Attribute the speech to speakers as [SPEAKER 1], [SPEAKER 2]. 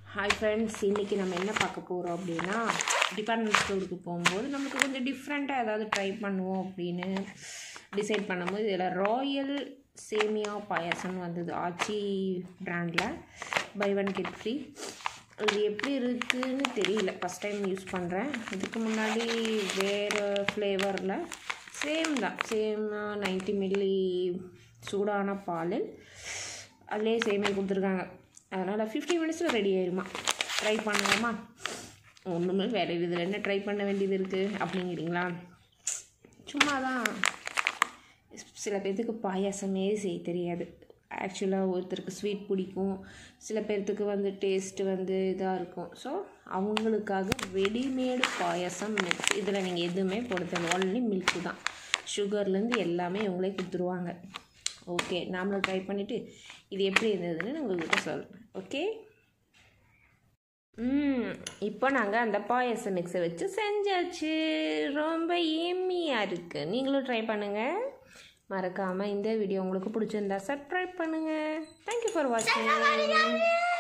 [SPEAKER 1] hi friends இன்றைக்கி நம்ம என்ன பார்க்க போகிறோம் அப்படின்னா டிபார்ட்மெண்ட் ஸ்டோருக்கு போகும்போது நமக்கு கொஞ்சம் டிஃப்ரெண்ட்டாக ஏதாவது ட்ரை பண்ணுவோம் அப்படின்னு டிசைட் பண்ணும்போது இதில் ராயல் சேமியா பாயாசம் வந்தது ஆச்சி பிராண்டில் பை ஒன் கெட் ஃப்ரீ இது எப்படி இருக்குன்னு தெரியல ஃபஸ்ட் டைம் யூஸ் பண்ணுறேன் இதுக்கு முன்னாடி வேறு ஃப்ளேவரில் சேம் தான் சேம் நைன்ட்டி மில்லி சூடான பால் அதிலே சேமியா கொடுத்துருக்காங்க அதனால் ஃபிஃப்டி மினிட்ஸில் ரெடி ஆயிருமா ட்ரை பண்ணுவோமா ஒன்றுமே வேறு இதில் என்ன ட்ரை பண்ண வேண்டியது இருக்குது அப்படிங்கிறீங்களா சும்மா தான் சில பேர்த்துக்கு பாயாசமே செய்ய தெரியாது ஆக்சுவலாக ஒருத்தருக்கு ஸ்வீட் பிடிக்கும் சில பேர்த்துக்கு வந்து டேஸ்ட்டு வந்து இதாக இருக்கும் ஸோ அவங்களுக்காக ரெடிமேடு பாயாசம் மிக்ஸ் இதில் நீங்கள் எதுவுமே போட தேவை ஒன்லி மில்க்கு தான் சுகர்லேருந்து எல்லாமே இவங்களே கொடுத்துருவாங்க ஓகே நாமளும் ட்ரை பண்ணிவிட்டு இது எப்படி இருந்ததுன்னு நான் உங்கள்கிட்ட சொல்கிறேன் ஓகே ம் இப்போ நாங்கள் அந்த பாயச மிக்ஸை வச்சு செஞ்சாச்சு ரொம்ப ஏம்மியாக இருக்குது நீங்களும் ட்ரை பண்ணுங்கள் மறக்காமல் இந்த வீடியோ உங்களுக்கு பிடிச்சிருந்தா சப்ஸ்கிரைப் பண்ணுங்கள் தேங்க்யூ ஃபார் வாட்சிங்